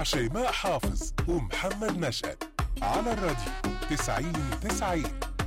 مع شيماء حافظ ومحمد نشأت على الراديو 90 90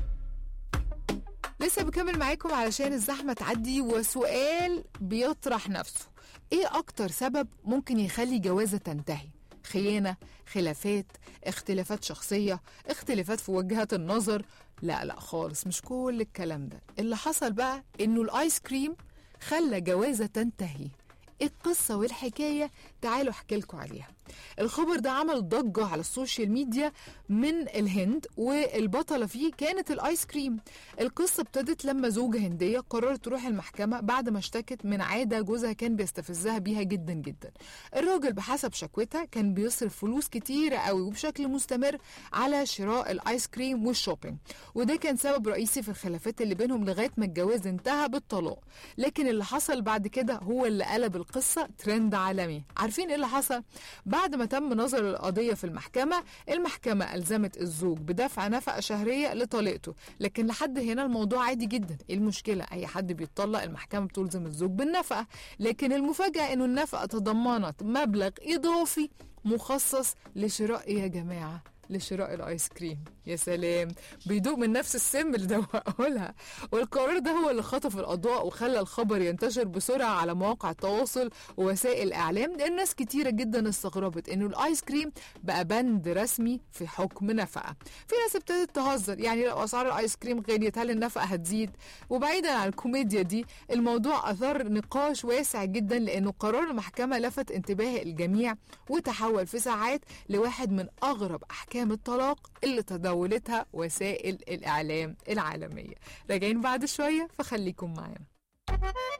لسه بكمل معاكم علشان الزحمة تعدي وسؤال بيطرح نفسه ايه اكتر سبب ممكن يخلي جوازة تنتهي خيانة خلافات اختلافات شخصية اختلافات في وجهات النظر لا لا خالص مش كل الكلام ده اللي حصل بقى انه الايس كريم خلى جوازة تنتهي ايه القصة والحكاية تعالوا احكي لكم عليها الخبر ده عمل ضجة على السوشيال ميديا من الهند والبطلة فيه كانت الايس كريم القصة ابتدت لما زوجة هندية قررت تروح المحكمة بعد ما اشتكت من عادة جوزها كان بيستفزها بيها جدا جدا الراجل بحسب شكوتها كان بيصرف فلوس كتيرة قوي وبشكل مستمر على شراء الايس كريم والشوبينج وده كان سبب رئيسي في الخلافات اللي بينهم لغاية ما الجواز انتهى بالطلاق لكن اللي حصل بعد كده هو اللي قلب القصة ترند عالمي عارفين ايه اللي حصل بعد ما تم نظر القضية في المحكمة المحكمة ألزمت الزوج بدفع نفقة شهرية لطليقته لكن لحد هنا الموضوع عادي جدا ايه المشكلة أي حد بيتطلق المحكمة بتلزم الزوج بالنفقة لكن المفاجأة إنه النفقة تضمنت مبلغ إضافي مخصص لشراء إيه يا جماعة لشراء الايس كريم يا سلام بيدوق من نفس السم اللي دوقه لها والقرار ده هو اللي خطف الاضواء وخلى الخبر ينتشر بسرعه على مواقع التواصل ووسائل الاعلام لان ناس كتيره جدا استغربت انه الايس كريم بقى بند رسمي في حكم نفقه في ناس ابتدت تهزر يعني لو اسعار الايس كريم غليت هل النفقه هتزيد وبعيدا عن الكوميديا دي الموضوع اثار نقاش واسع جدا لانه قرار المحكمه لفت انتباه الجميع وتحول في ساعات لواحد من اغرب احكام أحكام الطلاق اللي تداولتها وسائل الإعلام العالمية راجعين بعد شوية فخليكم معانا